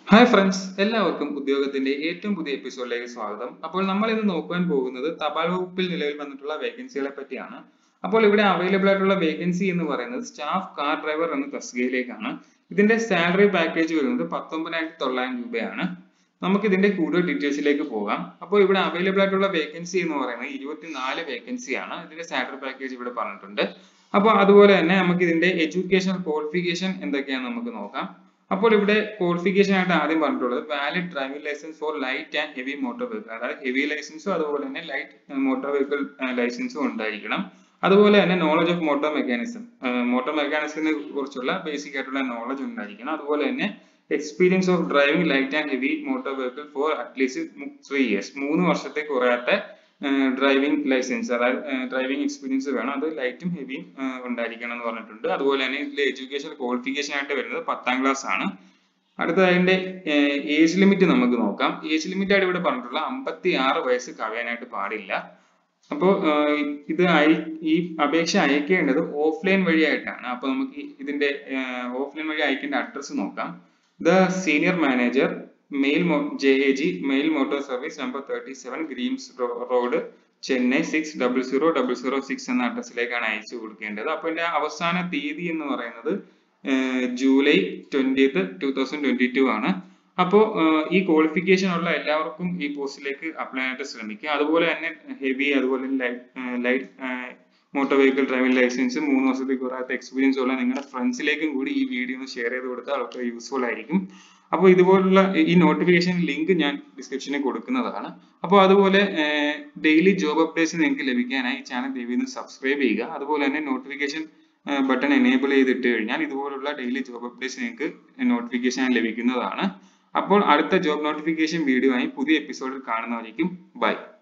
hi friends എല്ലാവർക്കും ഉദ്യോഗത്തിന്റെ ഏറ്റവും പുതിയ എപ്പിസോഡിലേക്ക് സ്വാഗതം അപ്പോൾ നമ്മൾ ഇന്ന് നോക്കാൻ പോകുന്നത് തപാൽ വകുപ്പിൽ നിലവിൽ വന്നിട്ടുള്ള വേക്കൻസികളെ പറ്റിയാണ് അപ്പോൾ ഇവിടെ അവൈലബിൾ ആയിട്ടുള്ള വേക്കൻസി എന്ന് പറയുന്നത് സ്റ്റാഫ് കാർ ഡ്രൈവർ എന്ന തസ്തികയിലേക്കാണ് ഇതിന്റെ സാലറി പാക്കേജ് വരുന്നത് പത്തൊമ്പതിനായിരത്തി തൊള്ളായിരം രൂപയാണ് നമുക്ക് ഇതിന്റെ കൂടുതൽ ഡീറ്റെയിൽസിലേക്ക് പോകാം അപ്പോൾ ഇവിടെ അവൈലബിൾ ആയിട്ടുള്ള വേക്കൻസി എന്ന് പറയുന്നത് ഇരുപത്തിനാല് വേക്കൻസി ആണ് ഇതിന്റെ സാലറി പാക്കേജ് ഇവിടെ പറഞ്ഞിട്ടുണ്ട് അപ്പോൾ അതുപോലെ തന്നെ നമുക്ക് ഇതിന്റെ എഡ്യൂക്കേഷൻ ക്വാളിഫിക്കേഷൻ എന്തൊക്കെയാണെന്ന് നമുക്ക് നോക്കാം അപ്പോൾ ഇവിടെ ക്വാളിഫിക്കേഷൻ ആയിട്ട് ആദ്യം പറഞ്ഞിട്ടുള്ളത് valid driving licence for light and heavy motor vehicle അതായത് ഹെവി ലൈസൻസും അതുപോലെ തന്നെ ലൈറ്റ് മോട്ടോർ വെഹിക്കിൾ ലൈസൻസും ഉണ്ടായിരിക്കണം അതുപോലെ തന്നെ knowledge of motor mechanism motor മെക്കാനിസത്തിനെ കുറിച്ചുള്ള ബേസിക് ആയിട്ടുള്ള നോളജ് ഉണ്ടായിരിക്കണം അതുപോലെ തന്നെ experience of driving light and heavy motor vehicle for at least three years മൂന്ന് വർഷത്തെ കുറയാത്ത ഡ്രൈവിംഗ് ലൈസൻസ് അതായത് ഡ്രൈവിംഗ് എക്സ്പീരിയൻസ് വേണം അത് ലൈറ്റും ഹെവിയും ഉണ്ടായിരിക്കണം എന്ന് പറഞ്ഞിട്ടുണ്ട് അതുപോലെ തന്നെ ഇതിലെ എഡ്യൂക്കേഷൻ ക്വാളിഫിക്കേഷൻ ആയിട്ട് വരുന്നത് പത്താം ക്ലാസ് ആണ് അടുത്ത അതിന്റെ ഏജ് ലിമിറ്റ് നമുക്ക് നോക്കാം ഏജ് ലിമിറ്റ് ആയിട്ട് ഇവിടെ പറഞ്ഞിട്ടുള്ള അമ്പത്തി ആറ് വയസ്സ് കവിയാനായിട്ട് പാടില്ല അപ്പോൾ ഇത് അയ ഈ അപേക്ഷ അയക്കേണ്ടത് ഓഫ്ലൈൻ വഴിയായിട്ടാണ് അപ്പോൾ നമുക്ക് ഇതിന്റെ ഓഫ്ലൈൻ വഴി അയക്കേണ്ട അഡ്രസ്സ് നോക്കാം the senior manager mail J A G mail motor service number thirty seven Greams road Chennai six double zero double zero six എന്ന അഡ്രസ്സിലേക്കാണ് അയച്ചു കൊടുക്കേണ്ടത് അപ്പോൾ ഇതിന്റെ അവസാന തീയതി എന്ന് പറയുന്നത് July twentieth two thousand twenty two ആണ് അപ്പോൾ ഈ ക്വാളിഫിക്കേഷൻ ഉള്ള എല്ലാവർക്കും ഈ പോസ്റ്റിലേക്ക് അപ്ലൈ ആയിട്ട് ശ്രമിക്കുക അതുപോലെ തന്നെ ഹെവി അതുപോലെ light motor vehicle driving licence മൂന്ന് വർഷത്തിൽ കുറയാത്ത എക്സ്പീരിയൻസ് ഉള്ള നിങ്ങളുടെ ഫ്രണ്ട്സിലേക്കും കൂടി ഈ വീഡിയോ ഒന്ന് ഷെയർ ചെയ്ത് കൊടുത്താൽ അവർക്ക് യൂസ്ഫുൾ ആയിരിക്കും അപ്പോൾ ഇതുപോലുള്ള ഈ നോട്ടിഫിക്കേഷൻ ലിങ്ക് ഞാൻ ഡിസ്ക്രിപ്ഷനിൽ കൊടുക്കുന്നതാണ് അപ്പോൾ അതുപോലെ ഡെയിലി ജോബ് അപ്ഡേറ്റ്സ് നിങ്ങൾക്ക് ലഭിക്കാനായി ഈ ചാനൽ ദയവീന്ന് സബ്സ്ക്രൈബ് ചെയ്യുക അതുപോലെ തന്നെ നോട്ടിഫിക്കേഷൻ ബട്ടൺ എനേബിൾ ചെയ്തിട്ട് കഴിഞ്ഞാൽ ഇതുപോലുള്ള ഡെയിലി ജോബ് അപ്ഡേറ്റ്സ് നിങ്ങൾക്ക് നോട്ടിഫിക്കേഷൻ ലഭിക്കുന്നതാണ് അപ്പോൾ അടുത്ത ജോബ് നോട്ടിഫിക്കേഷൻ വീഡിയോ ആയി പുതിയ എപ്പിസോഡിൽ കാണുന്നവരേക്കും ബൈ